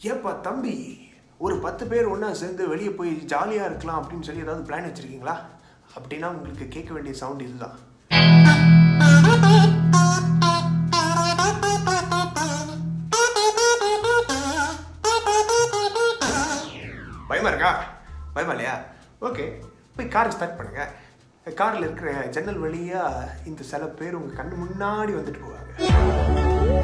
ஏப்பா தம்பி ஒரு பத்து பேர் ஒன்றா சேர்ந்து வெளியே போய் ஜாலியாக இருக்கலாம் அப்படின்னு சொல்லி ஏதாவது பிளான் வச்சுருக்கீங்களா அப்படின்னா உங்களுக்கு கேட்க வேண்டிய சவுண்ட் இதுதான் பயமா இருக்கா பயமா இல்லையா ஓகே போய் காரை ஸ்டார்ட் பண்ணுங்க காரில் இருக்கிற ஜன்னல் வழியா இந்த சில பேர் உங்க கண்ணு முன்னாடி வந்துட்டு போவாங்க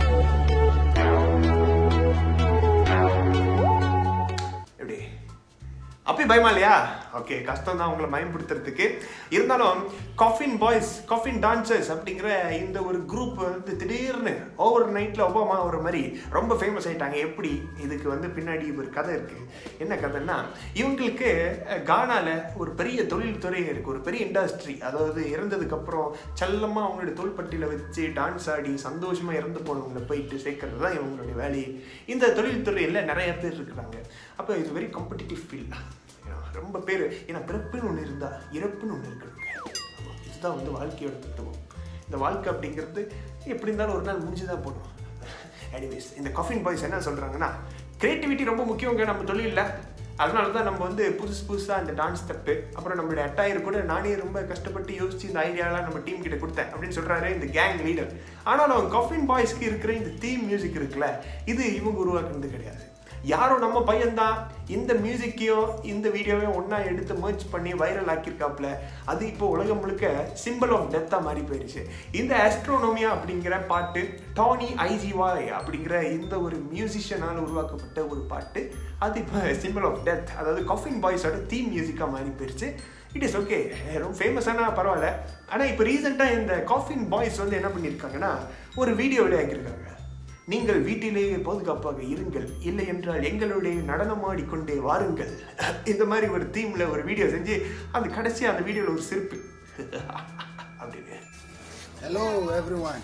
எப்படி அப்பயும் பயமா இல்லையா ஓகே கஷ்டம் தான் உங்களை பயன்படுத்துறதுக்கு இருந்தாலும் காஃபின் பாய்ஸ் காஃபின் டான்சர்ஸ் அப்படிங்கிற இந்த ஒரு குரூப் வந்து திடீர்னு ஓவர் நைட்டில் ஒபாமா ஒரு மாதிரி ரொம்ப ஃபேமஸ் ஆயிட்டாங்க எப்படி இதுக்கு வந்து பின்னாடி ஒரு கதை இருக்கு என்ன கதைன்னா இவங்களுக்கு அஹ், கானால ஒரு பெரிய தொழில்துறை இருக்கு ஒரு பெரிய இண்டஸ்ட்ரி அதாவது இறந்ததுக்கு அப்புறம் செல்லமா அவங்களுடைய தோள்பட்டியில வச்சு டான்ஸ் ஆடி சந்தோஷமா இறந்து போனவங்களை போயிட்டு சேர்க்கறது தான் இவங்களுடைய வேலையே இந்த தொழில்துறையில் நிறைய பேர் இருக்கிறாங்க அப்போ இது வெரி காம்படிட்டிவ் ஃபீல்ட் ரொம்ப பேர் ஏன்னா பிறப்புன்னு ஒன்று இருந்தா இறப்புன்னு ஒன்று இருக்கணுங்க ஆமா, இதுதான் வந்து வாழ்க்கையோட தத்துவம் இந்த வாழ்க்கை அப்படிங்கிறது எப்படி இருந்தாலும் ஒரு நாள் முடிஞ்சு தான் போகணும் எனிவேஸ் இந்த காஃபின் பாய்ஸ் என்ன சொல்கிறாங்கன்னா கிரியேட்டிவிட்டி ரொம்ப முக்கியங்க நம்ம தொழிலில் அதனால தான் நம்ம வந்து புதுசு புதுசாக இந்த டான்ஸ் ஸ்டெப்பு அப்புறம் நம்மளுடைய அட்டாயர் கூட நானே ரொம்ப கஷ்டப்பட்டு யோசிச்சு இந்த ஐடியாலாம் நம்ம டீம் கிட்ட கொடுத்தேன் அப்படின்னு சொல்கிறாரு இந்த கேங் லீடர் ஆனாலும் காஃபின் பாய்ஸ்க்கு இருக்கிற இந்த தீம் மியூசிக் இருக்குல்ல இது இவங்க உருவாக்குனது கிடையாது யாரோ நம்ம பையன்தான் இந்த மியூசிக்கையும் இந்த வீடியோவையும் ஒன்றா எடுத்து மர்ச் பண்ணி வைரல் ஆக்கியிருக்காப்புல அது இப்போ உலகம் முழுக்க சிம்பிள் ஆஃப் டெத்தாக மாறி போயிடுச்சு இந்த ஆஸ்ட்ரோனோமியா அப்படிங்கிற பாட்டு டானி ஐஜிவாய் அப்படிங்கிற இந்த ஒரு மியூசிஷியனால் உருவாக்கப்பட்ட ஒரு பாட்டு அது இப்போ சிம்பிள் ஆஃப் டெத் அதாவது காஃபின் பாய்ஸோட தீம் மியூசிக்காக மாறி போயிடுச்சு இட் இஸ் ஓகே ரொம்ப ஃபேமஸான பரவாயில்ல ஆனால் இப்போ ரீசெண்டாக இந்த காஃபின் பாய்ஸ் வந்து என்ன பண்ணியிருக்காங்கன்னா ஒரு வீடியோ வெளியாக்கியிருக்காங்க நீங்கள் வீட்டிலேயே பாதுகாப்பாக இருங்கள் இல்லை என்றால் எங்களுடைய நடனமாடிக்கொண்டே வாருங்கள் இந்த மாதிரி ஒரு தீம்ல ஒரு வீடியோ செஞ்சு அந்த கடைசி அந்த வீடியோவில் ஒரு சிரிப்பு அப்படின்னு Hello everyone.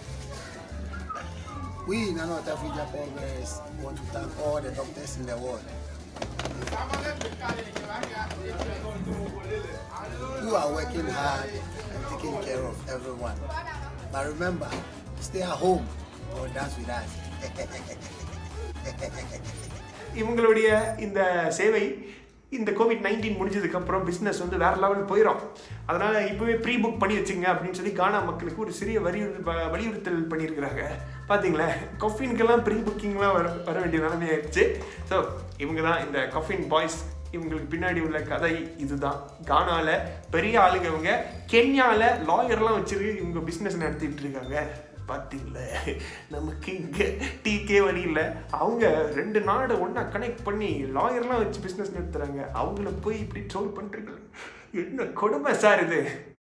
We in North Africa Congress want to thank all the doctors in the world who are working hard and taking care of everyone. But remember, stay at home or dance with us. இவங்களுடைய இந்த சேவை இந்த Covid nineteen முடிஞ்சதுக்கு அப்புறம் business வந்து வேற level போயிடும் அதனால இப்பவே ப்ரீ புக் பண்ணி வச்சுங்க அப்படின்னு சொல்லி கானா மக்களுக்கு ஒரு சிறிய வலியுறு வ- வலியுறுத்தல் பண்ணியிருக்கிறாங்க பார்த்தீங்களா கொஃபின்க்கெல்லாம் ப்ரீ புக்கிங்லாம் வர வர வேண்டிய நிலைமை ஆயிடுச்சு ஸோ இவங்க தான் இந்த கொஃபின் பாய்ஸ் இவங்களுக்கு பின்னாடி உள்ள கதை இதுதான் கானால பெரிய ஆளுங்க இவங்க கென்யால லாயர்லாம் வச்சிருக்கு இவங்க பிஸ்னஸ் நடத்திட்டு இருக்காங்க பார்த்தீங்களா நமக்கு இங்கே டீக்கே வழி இல்லை அவங்க ரெண்டு நாடு ஒன்றா கனெக்ட் பண்ணி லாயர்லாம் வச்சு பிஸ்னஸ் நடத்துகிறாங்க அவங்கள போய் இப்படி ட்ரோல் பண்ணுறீங்க என்ன கொடுமை சார் இது